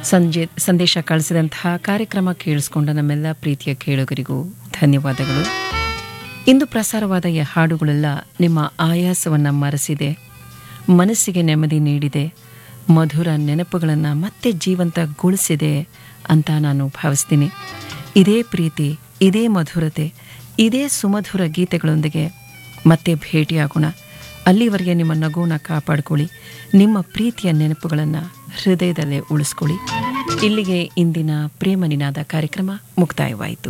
ಸಂಜೆ ಸಂದೇಶ ಕಳಿಸಿದಂತಹ ಕಾರ್ಯಕ್ರಮ ಕೇಳಿಸ್ಕೊಂಡ ನಮ್ಮೆಲ್ಲ ಪ್ರೀತಿಯ ಕೇಳುಗರಿಗೂ ಧನ್ಯವಾದಗಳು ಇಂದು ಪ್ರಸಾರವಾದ ಈ ಹಾಡುಗಳೆಲ್ಲ ನಿಮ್ಮ ಆಯಾಸವನ್ನು ಮರೆಸಿದೆ ಮನಸ್ಸಿಗೆ ನೆಮ್ಮದಿ ನೀಡಿದೆ ಮಧುರ ನೆನಪುಗಳನ್ನು ಮತ್ತೆ ಜೀವಂತಗೊಳಿಸಿದೆ ಅಂತ ನಾನು ಭಾವಿಸ್ತೀನಿ ಇದೇ ಪ್ರೀತಿ ಇದೇ ಮಧುರತೆ ಇದೇ ಸುಮಧುರ ಗೀತೆಗಳೊಂದಿಗೆ ಮತ್ತೆ ಭೇಟಿಯಾಗೋಣ ಅಲ್ಲಿವರೆಗೆ ನಿಮ್ಮ ನಗುನ ಕಾಪಾಡ್ಕೊಳ್ಳಿ ನಿಮ್ಮ ಪ್ರೀತಿಯ ನೆನಪುಗಳನ್ನು ಹೃದಯದಲ್ಲೇ ಉಳಿಸ್ಕೊಳ್ಳಿ ಇಲ್ಲಿಗೆ ಇಂದಿನ ಪ್ರೇಮ ನಿನಾದ ಕಾರ್ಯಕ್ರಮ ಮುಕ್ತಾಯವಾಯಿತು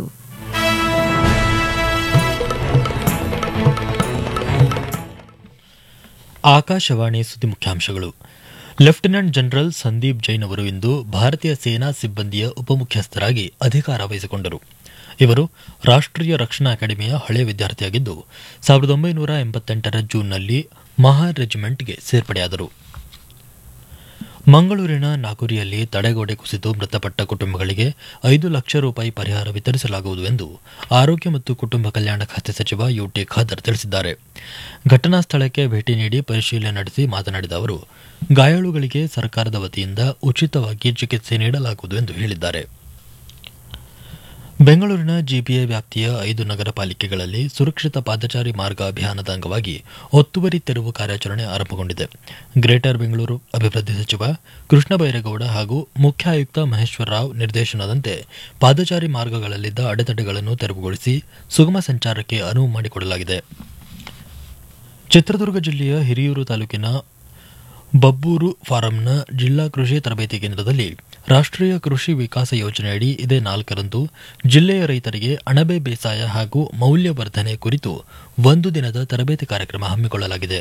ಆಕಾಶವಾಣಿ ಸುದ್ದಿ ಮುಖ್ಯಾಂಶಗಳು ಲೆಫ್ಟಿನೆಂಟ್ ಜನರಲ್ ಸಂದೀಪ್ ಜೈನ್ ಅವರು ಇಂದು ಭಾರತೀಯ ಸೇನಾ ಸಿಬ್ಬಂದಿಯ ಉಪಮುಖ್ಯಸ್ಥರಾಗಿ ಅಧಿಕಾರ ವಹಿಸಿಕೊಂಡರು ಇವರು ರಾಷ್ಟ್ರೀಯ ರಕ್ಷಣಾ ಅಕಾಡೆಮಿಯ ಹಳೆಯ ವಿದ್ಯಾರ್ಥಿಯಾಗಿದ್ದು ಸಾವಿರದ ಒಂಬೈನೂರ ಎಂಬತ್ತೆಂಟರ ಜೂನ್ನಲ್ಲಿ ಮಹಾರ್ ರೆಜಿಮೆಂಟ್ಗೆ ಸೇರ್ಪಡೆಯಾದರು ಮಂಗಳೂರಿನ ನಾಗುರಿಯಲ್ಲಿ ತಡೆಗೋಡೆ ಕುಸಿದು ಮೃತಪಟ್ಟ ಕುಟುಂಬಗಳಿಗೆ ಐದು ಲಕ್ಷ ರೂಪಾಯಿ ಪರಿಹಾರ ವಿತರಿಸಲಾಗುವುದು ಎಂದು ಆರೋಗ್ಯ ಮತ್ತು ಕುಟುಂಬ ಕಲ್ಯಾಣ ಖಾತೆ ಸಚಿವ ಯುಟಿ ಖಾದರ್ ತಿಳಿಸಿದ್ದಾರೆ ಘಟನಾ ಸ್ಥಳಕ್ಕೆ ಭೇಟಿ ನೀಡಿ ಪರಿಶೀಲನೆ ನಡೆಸಿ ಮಾತನಾಡಿದ ಅವರು ಗಾಯಾಳುಗಳಿಗೆ ಸರ್ಕಾರದ ವತಿಯಿಂದ ಉಚಿತವಾಗಿ ಚಿಕಿತ್ಸೆ ನೀಡಲಾಗುವುದು ಎಂದು ಹೇಳಿದ್ದಾರೆ ಬೆಂಗಳೂರಿನ ಜಿಪಿಎ ವ್ಯಾಪ್ತಿಯ ಐದು ನಗರ ಪಾಲಿಕೆಗಳಲ್ಲಿ ಸುರಕ್ಷಿತ ಪಾದಚಾರಿ ಮಾರ್ಗ ಅಭಿಯಾನದ ಅಂಗವಾಗಿ ಒತ್ತುವರಿ ತೆರವು ಕಾರ್ಯಾಚರಣೆ ಆರಂಭಗೊಂಡಿದೆ ಗ್ರೇಟರ್ ಬೆಂಗಳೂರು ಅಭಿವೃದ್ಧಿ ಸಚಿವ ಕೃಷ್ಣ ಬೈರೇಗೌಡ ಹಾಗೂ ಮುಖ್ಯ ಆಯುಕ್ತ ಮಹೇಶ್ವರ ರಾವ್ ನಿರ್ದೇಶನದಂತೆ ಪಾದಚಾರಿ ಮಾರ್ಗಗಳಲ್ಲಿದ್ದ ಅಡೆತಡೆಗಳನ್ನು ತೆರವುಗೊಳಿಸಿ ಸುಗಮ ಸಂಚಾರಕ್ಕೆ ಅನುವು ಮಾಡಿಕೊಡಲಾಗಿದೆ ಚಿತ್ರದುರ್ಗ ಜಿಲ್ಲೆಯ ಹಿರಿಯೂರು ತಾಲೂಕಿನ ಬಬ್ಬೂರು ಫಾರಂನ ಜಿಲ್ಲಾ ಕೃಷಿ ತರಬೇತಿ ಕೇಂದ್ರದಲ್ಲಿ ರಾಷ್ಟ್ರೀಯ ಕೃಷಿ ವಿಕಾಸ ಯೋಜನೆಯಡಿ ಇದೇ ನಾಲ್ಕರಂದು ಜಿಲ್ಲೆಯ ರೈತರಿಗೆ ಅಣಬೆ ಬೇಸಾಯ ಹಾಗೂ ಮೌಲ್ಯವರ್ಧನೆ ಕುರಿತು ಒಂದು ದಿನದ ತರಬೇತಿ ಕಾರ್ಯಕ್ರಮ ಹಮ್ಮಿಕೊಳ್ಳಲಾಗಿದೆ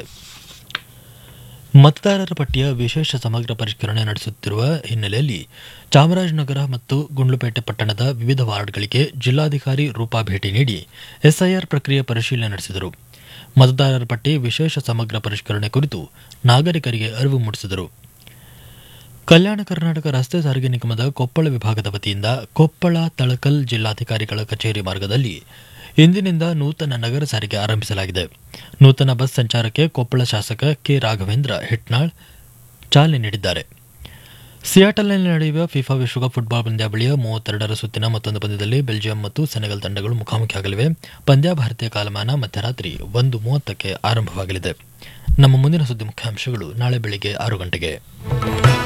ಮತದಾರರ ಪಟ್ಟಿಯ ವಿಶೇಷ ಸಮಗ್ರ ಪರಿಷ್ಕರಣೆ ನಡೆಸುತ್ತಿರುವ ಹಿನ್ನೆಲೆಯಲ್ಲಿ ಚಾಮರಾಜನಗರ ಮತ್ತು ಗುಂಡ್ಲುಪೇಟೆ ಪಟ್ಟಣದ ವಿವಿಧ ವಾರ್ಡ್ಗಳಿಗೆ ಜಿಲ್ಲಾಧಿಕಾರಿ ರೂಪಾ ಭೇಟಿ ನೀಡಿ ಎಸ್ಐಆರ್ ಪ್ರಕ್ರಿಯೆ ಪರಿಶೀಲನೆ ನಡೆಸಿದರು ಮತದಾರರ ಪಟ್ಟಿ ವಿಶೇಷ ಸಮಗ್ರ ಪರಿಷ್ಕರಣೆ ಕುರಿತು ನಾಗರಿಕರಿಗೆ ಅರಿವು ಮೂಡಿಸಿದರು ಕಲ್ಯಾಣ ಕರ್ನಾಟಕ ರಸ್ತೆ ಸಾರಿಗೆ ನಿಗಮದ ಕೊಪ್ಪಳ ವಿಭಾಗದ ವತಿಯಿಂದ ಕೊಪ್ಪಳ ತಳಕಲ್ ಜಿಲ್ಲಾಧಿಕಾರಿಗಳ ಕಚೇರಿ ಮಾರ್ಗದಲ್ಲಿ ಇಂದಿನಿಂದ ನೂತನ ನಗರ ಸಾರಿಗೆ ಆರಂಭಿಸಲಾಗಿದೆ ನೂತನ ಬಸ್ ಸಂಚಾರಕ್ಕೆ ಕೊಪ್ಪಳ ಶಾಸಕ ಕೆ ರಾಘವೇಂದ್ರ ಹೆಟ್ನಾಳ್ ಚಾಲನೆ ನೀಡಿದ್ದಾರೆ ಸಿಯಾಟಲ್ನಲ್ಲಿ ನಡೆಯುವ ಫಿಫಾ ವಿಶ್ವಕಪ್ ಫುಟ್ಬಾಲ್ ಪಂದ್ಯಾವಳಿಯ ಮೂವತ್ತೆರಡರ ಸುತ್ತಿನ ಮತ್ತೊಂದು ಪಂದ್ಯದಲ್ಲಿ ಬೆಲ್ಜಿಯಂ ಮತ್ತು ಸೆನೆಗಲ್ ತಂಡಗಳು ಮುಖಾಮುಖಿಯಾಗಲಿವೆ ಪಂದ್ಯ ಭಾರತೀಯ ಕಾಲಮಾನ ಮಧ್ಯರಾತ್ರಿ ಒಂದು ಮೂವತ್ತಕ್ಕೆ ಆರಂಭವಾಗಲಿದೆ ನಮ್ಮ ಮುಂದಿನ ಸುದ್ದಿ ಮುಖ್ಯಾಂಶಗಳು ನಾಳೆ ಬೆಳಿಗ್ಗೆ ಆರು ಗಂಟೆಗೆ